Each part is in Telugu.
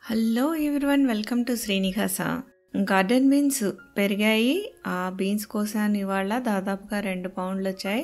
hello everyone welcome to Srinivasa garden beans పెరిగాయి ఆ బీన్స్ కోసాను ఇవాళ దాదాపుగా రెండు పౌండ్లు వచ్చాయి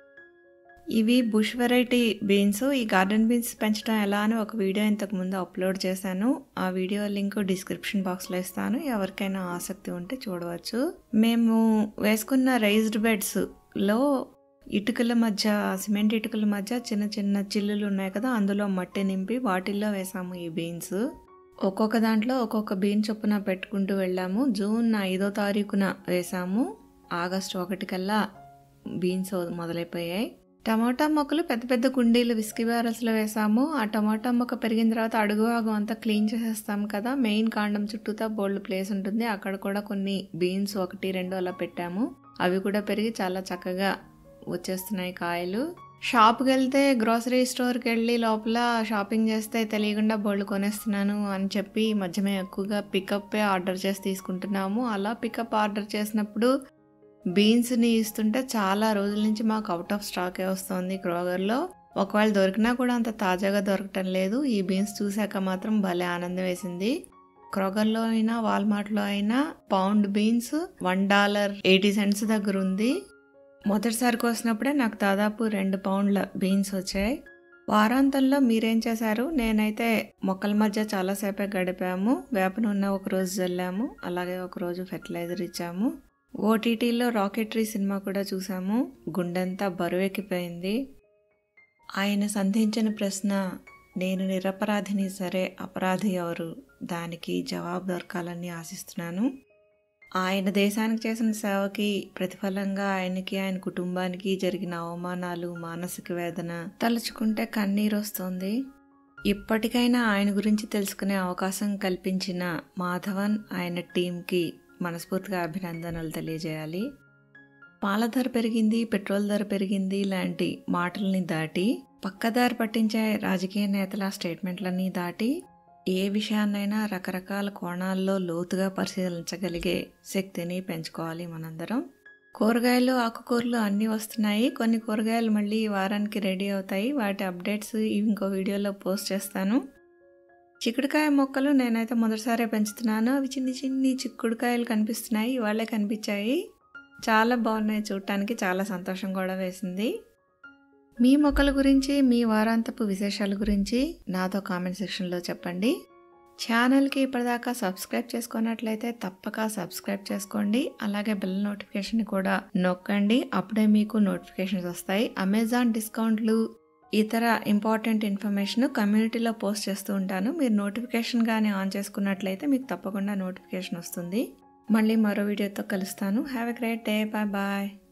ఇవి బుష్ వెరైటీ బీన్స్ ఈ గార్డెన్ బీన్స్ పెంచడం ఎలా అని ఒక వీడియో ఇంతకు ముందు అప్లోడ్ చేశాను ఆ వీడియో లింక్ డిస్క్రిప్షన్ బాక్స్లో ఇస్తాను ఎవరికైనా ఆసక్తి ఉంటే చూడవచ్చు మేము వేసుకున్న రైజ్డ్ బెడ్స్లో ఇటుకల మధ్య సిమెంట్ ఇటుకల మధ్య చిన్న చిన్న చిల్లులు ఉన్నాయి కదా అందులో మట్టి నింపి వాటిల్లో వేసాము ఈ బీన్స్ ఒక్కొక్క దాంట్లో ఒక్కొక్క బీన్ చొప్పున పెట్టుకుంటూ వెళ్ళాము జూన్ ఐదో తారీఖున వేసాము ఆగస్టు ఒకటి కల్లా బీన్స్ మొదలైపోయాయి టమాటా మొక్కలు పెద్ద పెద్ద కుండీలు విస్కీ బ్యారల్స్లో వేసాము ఆ టమాటా మొక్క పెరిగిన తర్వాత అడుగు భాగం అంతా క్లీన్ చేసేస్తాం కదా మెయిన్ కాండం చుట్టూతా బోల్డ్ ప్లేస్ ఉంటుంది అక్కడ కూడా కొన్ని బీన్స్ ఒకటి రెండు అలా పెట్టాము అవి కూడా పెరిగి చాలా చక్కగా వచ్చేస్తున్నాయి కాయలు షాప్కి వెళ్తే గ్రోసరీ స్టోర్కి వెళ్ళి లోపల షాపింగ్ చేస్తే తెలియకుండా బోళ్ళు కొనేస్తున్నాను అని చెప్పి ఈ మధ్య మేము ఎక్కువగా పికప్పే ఆర్డర్ చేసి తీసుకుంటున్నాము అలా పికప్ ఆర్డర్ చేసినప్పుడు బీన్స్ని ఇస్తుంటే చాలా రోజుల నుంచి మాకు అవుట్ ఆఫ్ స్టాకే వస్తుంది క్రోగర్లో ఒకవేళ దొరికినా కూడా అంత తాజాగా దొరకటం లేదు ఈ బీన్స్ చూశాక మాత్రం భలే ఆనందం వేసింది క్రోగర్లో అయినా వాల్మార్ట్లో అయినా pound beans one dollar eighty cents దగ్గర ఉంది మొదటిసారి కోసినప్పుడే నాకు దాదాపు రెండు పౌండ్ల బీన్స్ వచ్చాయి వారాంతంలో మీరేం చేశారు నేనైతే మొక్కల మధ్య చాలాసేపే గడిపాము వేప నూనె ఒక రోజు చల్లాము అలాగే ఒక రోజు ఫెర్టిలైజర్ ఇచ్చాము ఓటీటీలో రాకెట్రీ సినిమా కూడా చూసాము గుండెంతా బరువెక్కిపోయింది ఆయన సంధించిన ప్రశ్న నేను నిరపరాధిని సరే అపరాధి ఎవరు దానికి జవాబు దొరకాలని ఆశిస్తున్నాను ఆయన దేశానికి చేసిన సేవకి ప్రతిఫలంగా ఆయనకి ఆయన కుటుంబానికి జరిగిన అవమానాలు మానసిక వేదన తలుచుకుంటే కన్నీరు వస్తుంది ఇప్పటికైనా ఆయన గురించి తెలుసుకునే అవకాశం కల్పించిన మాధవన్ ఆయన టీంకి మనస్ఫూర్తిగా అభినందనలు తెలియజేయాలి పాల ధర పెరిగింది పెట్రోల్ ధర పెరిగింది లాంటి మాటల్ని దాటి పక్కదారి పట్టించే రాజకీయ నేతల స్టేట్మెంట్లన్నీ దాటి ఏ విషయాన్నైనా రకరకాల కోణాల్లో లోతుగా పరిశీలించగలిగే శక్తిని పెంచుకోవాలి మనందరం కూరగాయలు ఆకుకూరలు అన్నీ వస్తున్నాయి కొన్ని కూరగాయలు మళ్ళీ ఈ వారానికి రెడీ అవుతాయి వాటి అప్డేట్స్ ఇంకో వీడియోలో పోస్ట్ చేస్తాను చిక్కుడుకాయ మొక్కలు నేనైతే మొదటిసారే పెంచుతున్నాను అవి చిన్ని చిన్ని చిక్కుడుకాయలు కనిపిస్తున్నాయి ఇవాళే కనిపించాయి చాలా బాగున్నాయి చూడటానికి చాలా సంతోషం కూడా వేసింది మీ మొక్కల గురించి మీ వారాంతపు విశేషాల గురించి నాతో కామెంట్ సెక్షన్లో చెప్పండి ఛానల్కి ఇప్పటిదాకా సబ్స్క్రైబ్ చేసుకున్నట్లయితే తప్పక సబ్స్క్రైబ్ చేసుకోండి అలాగే బెల్ నోటిఫికేషన్ కూడా నొక్కండి అప్పుడే మీకు నోటిఫికేషన్స్ వస్తాయి అమెజాన్ డిస్కౌంట్లు ఇతర ఇంపార్టెంట్ ఇన్ఫర్మేషన్ కమ్యూనిటీలో పోస్ట్ చేస్తూ ఉంటాను మీరు నోటిఫికేషన్ కానీ ఆన్ చేసుకున్నట్లయితే మీకు తప్పకుండా నోటిఫికేషన్ వస్తుంది మళ్ళీ మరో వీడియోతో కలుస్తాను have a great day bye bye